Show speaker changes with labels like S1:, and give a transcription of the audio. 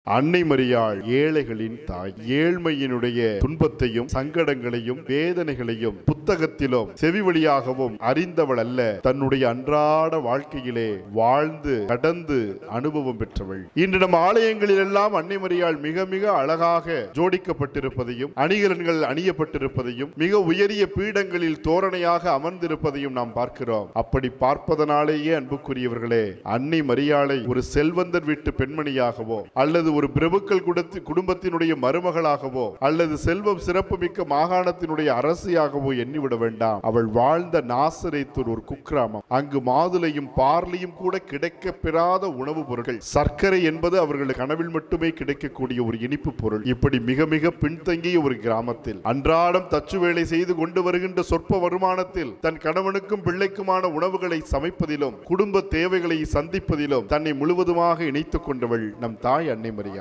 S1: அன்னை மரியாள் ஏழைகளின் தாய் ஏழ்மையினுடைய துன்பத்தையும் சங்கடங்களையும் வேதனைகளையும் புத்தகத்திலும் செவி வழியாகவும் அறிந்தவள் அல்ல தன்னுடைய அன்றாட வாழ்க்கையிலே வாழ்ந்து கடந்து அனுபவம் பெற்றவள் இன்று நம் ஆலயங்களில் எல்லாம் அன்னை மரியாள் மிக மிக அழகாக ஜோடிக்கப்பட்டிருப்பதையும் அணிகலன்கள் அணியப்பட்டிருப்பதையும் மிக உயரிய பீடங்களில் தோரணையாக அமர்ந்திருப்பதையும் நாம் பார்க்கிறோம் அப்படி பார்ப்பதனாலேயே அன்புக்குரியவர்களே அன்னை மரியாளை ஒரு செல்வந்தர் வீட்டு பெண்மணியாகவோ அல்லது ஒரு பிரபுக்கள் குடத்தி- குடும்பத்தினுடைய மருமகளாகவோ அல்லது செல்வம் சிறப்புமிக்க மாகாணத்தினுடைய அரசியாகவோ எண்ணிவிட வேண்டாம் அவள் வாழ்ந்த நாசரேத்தூர் ஒரு குக்கிராமம் அங்கு மாதுளையும் பார்லியும் கூட கிடைக்க பெறாத உணவுப் பொருட்கள் சர்க்கரை என்பது அவர்களுக்கு கனவில் மட்டுமே கிடைக்கக்கூடிய ஒரு இனிப்பு பொருள் இப்படி மிக மிக பின்தங்கிய ஒரு கிராமத்தில் அன்றாடம் தச்சு வேலை செய்து கொண்டு வருகின்ற சொற்ப வருமானத்தில் தன் கணவனுக்கும் பிள்ளைக்குமான உணவுகளை சமைப்பதிலும் குடும்ப தேவைகளை சந்திப்பதிலும் தன்னை முழுவதுமாக இணைத்துக் கொண்டவள் நம் தாய் அன்னை மரியாள்